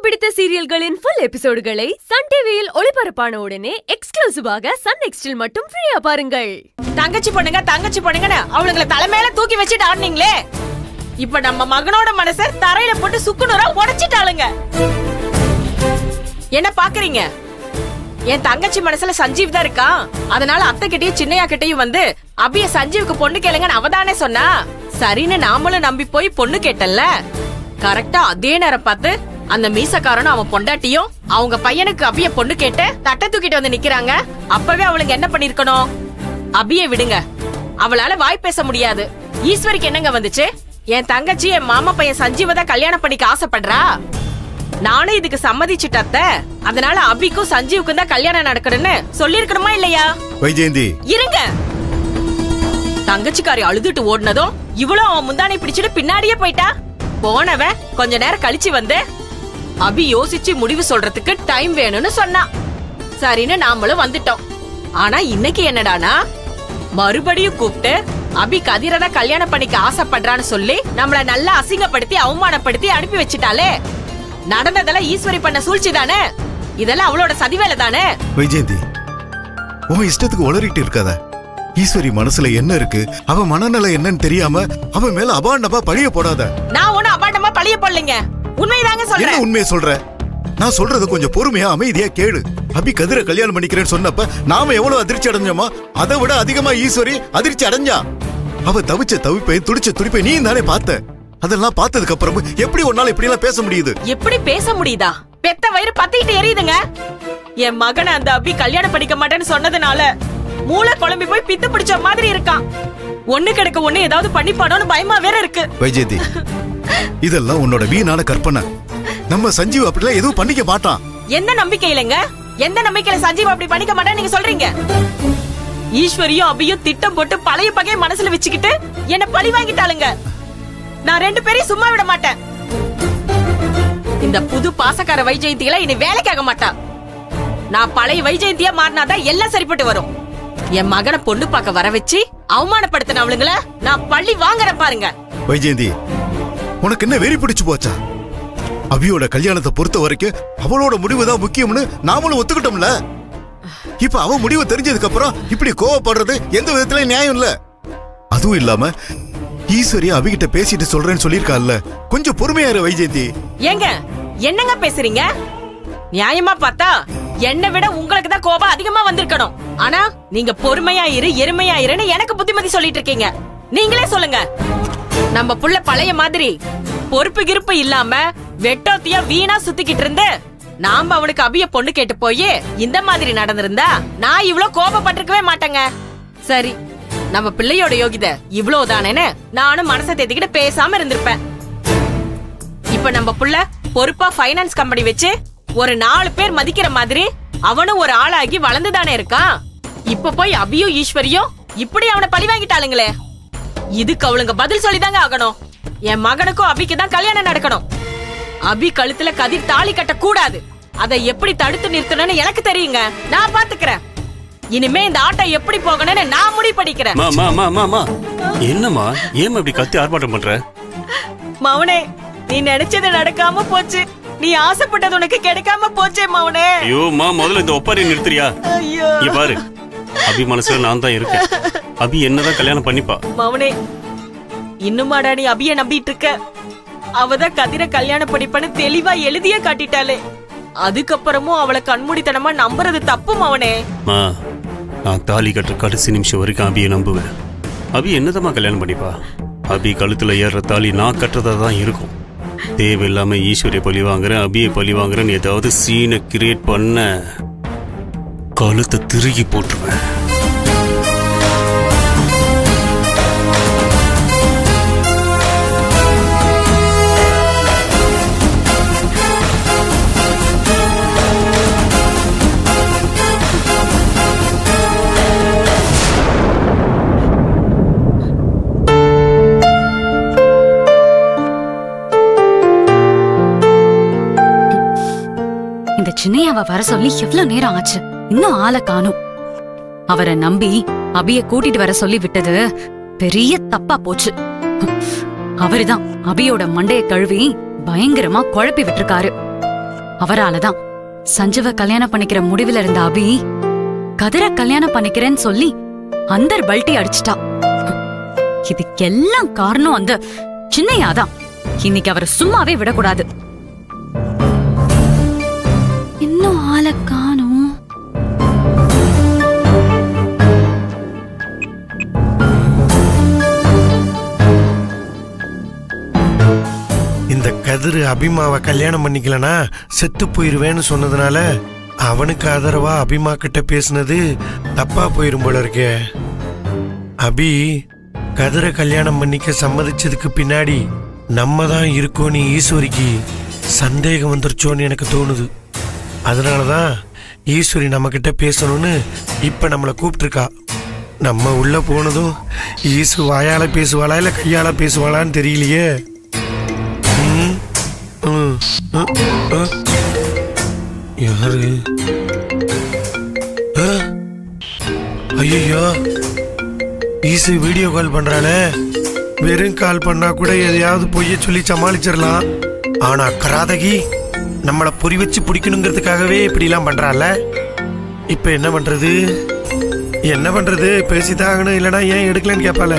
பிடித்த சீரியல்களின் full எபிசோடுகளை Sun டிவியில் ஒளிபரப்பான உடனே எக்ஸ்க்ளூசிவாக சன் நெக்ஸ்டில் மட்டும் ஃப்ரீயா பாருங்கள் தங்கச்சி பொண்ணுங்க தங்கச்சி பொண்ணுங்கன்னு அவளுங்களை தலைமையில தூக்கி வச்சுட்டு ஆடுனீங்களே இப்ப நம்ம மகனோட மனச தரையில போட்டு சுக்குநூறா உடைச்சிட்டாளுங்க என்ன பாக்குறீங்க என் தங்கச்சி மனசுல சஞ்சீவ் தான் இருக்கான் அதனால அத்தை கிட்டயும் சின்னையா கிட்டயும் வந்து அபிய சஞ்சீவுக்கு பொண்ணு கேளுங்கன்னு அவதானே சொன்னா சரின்னு நாமளும் நம்பி போய் பொண்ணு கேட்டல்ல கரெக்டா அதே நேரம் பார்த்து அந்த மீசக்காரனும் அவன் பொண்டாட்டியும் அவங்க பையனுக்கு அபிய பொண்ணு கேட்டு தட்டை தூக்கிட்டு வந்து நிக்கிறாங்க அப்பவே அவளுங்க என்ன பண்ணிருக்கணும் அபிய விடுங்க அவளால வாய் பேச முடியாது ஈஸ்வரிக்கு என்னங்க வந்துச்சு என் தங்கச்சி என் மாமா பையன் சஞ்சீவ தான் கல்யாணம் பண்ணிக்க ஆசைப்படுறா நானும் இதுக்கு சம்மதிச்சுட்டத்த அதனால அபிக்கும் சஞ்சீவுக்கும் தான் கல்யாணம் நடக்கணும்னு சொல்லிருக்கணுமா இல்லையா வைஜெயந்தி இருங்க தங்கச்சிக்காரி அழுதுட்டு ஓடுனதும் இவ்வளவு அவன் முந்தானை பிடிச்சிட்டு பின்னாடியே போயிட்டா போனவன் கொஞ்ச நேரம் கழிச்சு வந்து அபி யோசிச்சு முடிவு சொல்றதுக்கு டைம் வேணும்னு சொன்னா சரின்னு நாமளும் வந்துட்டோம் ஆனா இன்னைக்கு என்னடானா மறுபடியும் கூப்பிட்டு அபி கதிரதா கல்யாணம் பண்ணிக்க ஆசைப்படுறான்னு சொல்லி நம்மள நல்லா அசிங்கப்படுத்தி அவமானப்படுத்தி அனுப்பி வச்சிட்டாலே நடந்ததெல்லாம் ஈஸ்வரி பண்ண சூழ்ச்சி தானே இதெல்லாம் அவளோட சதிவேலை தானே வைஜெயந்தி உன் இஷ்டத்துக்கு உளறிட்டு இருக்காத ஈஸ்வரி மனசுல என்ன இருக்கு அவ மனநிலை என்னன்னு தெரியாம அவ மேல அபாண்டமா பழிய போடாத நான் ஒண்ணும் அபாண்டமா பழிய போடலைங்க உண்மைதாங்க என்ன சொல்றேன் உண்மையை சொல்ற நான் சொல்றது கொஞ்சம் பொறுமையா அமைதியா கேளு அபி கதிர கல்யாணம் பண்ணிக்கிறேன்னு சொன்னப்ப நாம எவ்வளவு அதிர்ச்சி அடைஞ்சோமோ அதை விட அதிகமா ஈஸ்வரி அதிர்ச்சி அடைஞ்சா அவ தவிச்ச தவிப்பை துடிச்ச துடிப்பை நீ தானே பார்த்த அதெல்லாம் பார்த்ததுக்கு அப்புறம் எப்படி உன்னால இப்படி எல்லாம் பேச முடியுது எப்படி பேச முடியுதா பெத்த வயிறு பத்திக்கிட்டு எரியுதுங்க என் மகனை அந்த அபி கல்யாணம் பண்ணிக்க மாட்டேன்னு சொன்னதுனால மூளை குழம்பி போய் பித்து பிடிச்ச மாதிரி இருக்கான் ஒண்ணு கிடக்க ஒண்ணு ஏதாவது பண்ணிப்பாடோன்னு பயமா வேற இருக்கு வைஜெயந்தி இதெல்லாம் உன்னோட வீணான கற்பனை நம்ம சஞ்சீவ் அப்படிலாம் எதுவும் பண்ணிக்க மாட்டான் எந்த நம்பிக்கை இல்லைங்க எந்த நம்பிக்கையில சஞ்சீவ் அப்படி பண்ணிக்க மாட்டேன்னு நீங்க சொல்றீங்க ஈஸ்வரியும் அபியும் திட்டம் போட்டு பழைய பகைய மனசுல வச்சுக்கிட்டு என்ன பழி வாங்கிட்டாளுங்க நான் ரெண்டு பேரையும் சும்மா விட மாட்டேன் இந்த புது பாசக்கார வைஜெயந்தியில இனி வேலைக்காக மாட்டா நான் பழைய வைஜெயந்தியா மாறினாதான் எல்லாம் சரிப்பட்டு வரும் என் மகனை பொண்ணு பார்க்க வர வச்சு அவமானப்படுத்தின அவளுங்கள நான் பள்ளி வாங்குறேன் பாருங்க வைஜெயந்தி உனக்கு என்ன வெறி பிடிச்சு போச்சா அபியோட கல்யாணத்தை பொறுத்த வரைக்கும் அவளோட முடிவு தான் முக்கியம்னு நாமளும் ஒத்துக்கிட்டோம்ல இப்ப அவ முடிவு தெரிஞ்சதுக்கு அப்புறம் இப்படி கோவப்படுறது எந்த விதத்துல நியாயம் இல்ல அதுவும் இல்லாம ஈஸ்வரி அபிகிட்ட பேசிட்டு சொல்றேன்னு சொல்லியிருக்கால்ல கொஞ்சம் பொறுமையா இரு வைஜெயந்தி ஏங்க என்னங்க பேசுறீங்க நியாயமா பார்த்தா என்னை விட உங்களுக்கு தான் கோபம் அதிகமா வந்திருக்கணும் ஆனா நீங்க பொறுமையா இரு எருமையா இருன்னு எனக்கு புத்திமதி சொல்லிட்டு இருக்கீங்க நீங்களே சொல்லுங்க நம்ம புள்ள பழைய மாதிரி பொறுப்பு கிருப்பு இல்லாம வெட்டோத்தியா வீணா சுத்திக்கிட்டு இருந்து நாம அவனுக்கு அபிய பொண்ணு கேட்டு போய் இந்த மாதிரி நடந்திருந்தா நான் இவ்ளோ கோபப்பட்டிருக்கவே மாட்டேங்க சரி நம்ம பிள்ளையோட யோகிதை இவ்வளவுதானேன்னு நானும் மனசை தேத்திக்கிட்டு பேசாம இருந்திருப்பேன் இப்ப நம்ம புள்ள பொறுப்பா ஃபைனான்ஸ் கம்பெனி வச்சு ஒரு நாலு பேர் மதிக்கிற மாதிரி அவனும் ஒரு ஆளாகி வளர்ந்துதானே இருக்கான் இப்ப போய் அபியும் ஈஸ்வரியும் இப்படி அவனை பழி வாங்கிட்டாளுங்களே இதுக்கு அவளுங்க பதில் சொல்லிதாங்க ஆகணும் என் மகனுக்கும் அபிக்கு தான் கல்யாணம் நடக்கணும் அபி கழுத்துல கதிர் தாலி கட்ட கூடாது அதை எப்படி தடுத்து நிறுத்தணும்னு எனக்கு தெரியுங்க நான் பாத்துக்கிறேன் இனிமே இந்த ஆட்டம் எப்படி போகணும்னு நான் முடிவு பண்ணிக்கிறேன் மா மா மா மா மா என்னம்மா ஏம்மா இப்படி கத்தி ஆர்ப்பாட்டம் பண்ற மவனே நீ நினைச்சது நடக்காம போச்சு நீ ஆசைப்பட்டது உனக்கு கிடைக்காம போச்சே மவனே ஐயோ மா முதல்ல இந்த ஒப்பாரி நிறுத்துறியா ஐயோ இங்க பாரு அபி மனசுல நான் தான் இருக்கேன் அபி என்னதான் கல்யாணம் பண்ணிப்பா மவனே இன்னுமாடா நீ அபிய நம்பிட்டு இருக்க அவதான் கதிர கல்யாணம் படிப்பன்னு தெளிவா எழுதியே காட்டிட்டாளே அதுக்கப்புறமும் அவளை கண்மூடித்தனமா நம்புறது தப்பு மவனே மா நான் தாலி கட்டுற கடைசி நிமிஷம் வரைக்கும் அபியை நம்புவேன் அபி என்னதம்மா கல்யாணம் பண்ணிப்பா அபி கழுத்துல ஏறுற தாலி நான் கட்டுறதா தான் இருக்கும் தேவையில்லாம ஈஸ்வரிய பழி வாங்குறேன் அபியை பழி வாங்குறேன்னு ஏதாவது சீனை கிரியேட் பண்ண கழுத்தை திருகி போட்டுருவேன் இந்த சின்னையாவ வர சொல்லி எவ்வளவு நேரம் ஆச்சு இன்னும் ஆளை காணும் அவரை நம்பி அபிய கூட்டிட்டு வர சொல்லி விட்டது பெரிய தப்பா போச்சு அவருதான் அபியோட மண்டைய கழுவி பயங்கரமா குழப்பி விட்டிருக்காரு அவராலதான் சஞ்சீவ கல்யாணம் பண்ணிக்கிற முடிவுல இருந்த அபி கதிர கல்யாணம் பண்ணிக்கிறேன்னு சொல்லி அந்தர் பல்ட்டி அடிச்சிட்டா இதுக்கெல்லாம் காரணம் அந்த சின்னையாதான் இன்னைக்கு அவரை சும்மாவே விடக்கூடாது இன்னும் ஆளை காணும் இந்த கதிரு அபிமாவை கல்யாணம் பண்ணிக்கலனா செத்து போயிருவேன்னு சொன்னதுனால அவனுக்கு ஆதரவா அபிமா கிட்ட பேசுனது தப்பா போயிரும் போல இருக்கே அபி கதிரை கல்யாணம் பண்ணிக்க சம்மதிச்சதுக்கு பின்னாடி நம்ம தான் இருக்கோன்னு ஈஸ்வரிக்கு சந்தேகம் வந்துருச்சோன்னு எனக்கு தோணுது அதனால தான் ஈஸ்வரி நம்ம கிட்ட பேசணும்னு இப்ப நம்மளை கூப்பிட்டுருக்கா நம்ம உள்ள போனதும் ஈசு வாயால பேசுவாளா இல்ல கையால பேசுவாளான்னு தெரியலையே ம், ம், ம், ம். யாரு ஐயோ ஈசு வீடியோ கால் பண்றாளே வெறும் கால் பண்ணா கூட எதையாவது பொய்ய சொல்லி சமாளிச்சிடலாம் ஆனா கராதகி நம்மள பொறி வச்சு பிடிக்கணுங்கிறதுக்காகவே இப்படிலாம் பண்றால இப்ப என்ன பண்றது என்ன பண்றது பேசிதான் ஆகணும் இல்லனா ஏன் எடுக்கலன்னு கேட்பால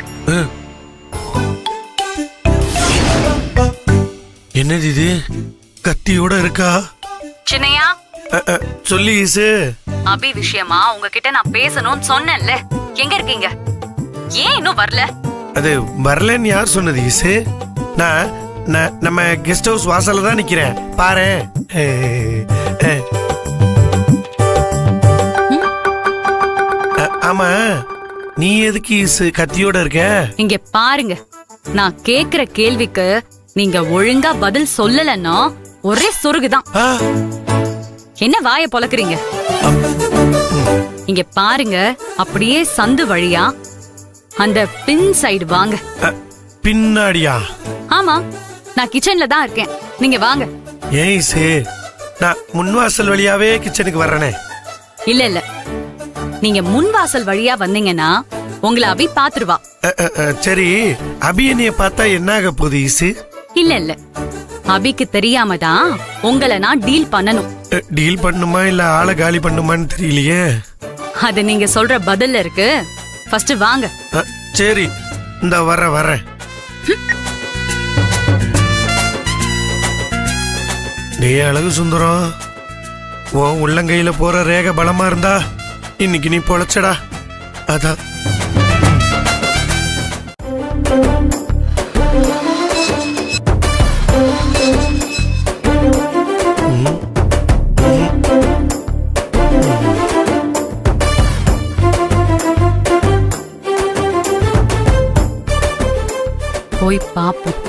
என்னது இது கத்தியோட இருக்கா சின்னையா அ, அ, சொல்லி ஈசு அபி விஷயமா உங்ககிட்ட நான் பேசணும்னு சொன்னேன்ல எங்க இருக்கீங்க ஏன் இன்னும் வரல அது வரலன்னு யார் சொன்னது ஈசு நான் நான் நம்ம கெஸ்ட் ஹவுஸ் வாசல்ல தான் நிக்கிறேன் பாரு ஆமா நீ எதுக்கு ஈசு கத்தியோட இருக்க இங்க பாருங்க நான் கேக்குற கேள்விக்கு நீங்க ஒழுங்கா பதில் சொல்லலன்னா ஒரே சொருகுதான் ஆ, என்ன வாய பொளக்குறீங்க இங்க பாருங்க அப்படியே சந்து வழியா அந்த பின் சைடு வாங்க அ, பின்னாடியா ஆமா நான் கிச்சன்ல தான் இருக்கேன் நீங்க வாங்க ஏன் ஈசு நான் முன்வாசல் வழியாவே கிச்சனுக்கு வர்றேனே இல்ல இல்ல நீங்க முன் வாசல் வழியா வந்தீங்கன்னா உங்களை அபி பாத்துருவா அ, அ, அ, சரி அபியனிய பார்த்தா என்ன ஆக போகுது ஈசு இல்ல இல்ல அபிக்கு தெரியாம தான் உங்களை நான் டீல் பண்ணணும் அ, டீல் பண்ணுமா இல்ல ஆளை காலி பண்ணுமான்னு தெரியலையே அது நீங்க சொல்ற பதில்ல இருக்கு ஃபர்ஸ்ட் வாங்க அ, சரி இந்த வர வரேன் டேய் அழகு சுந்தரம் உன் உள்ளங்கையில போற ரேக பலமா இருந்தா இன்னைக்கு நீ பொழைச்சடா அதான் போய் பாப்போம்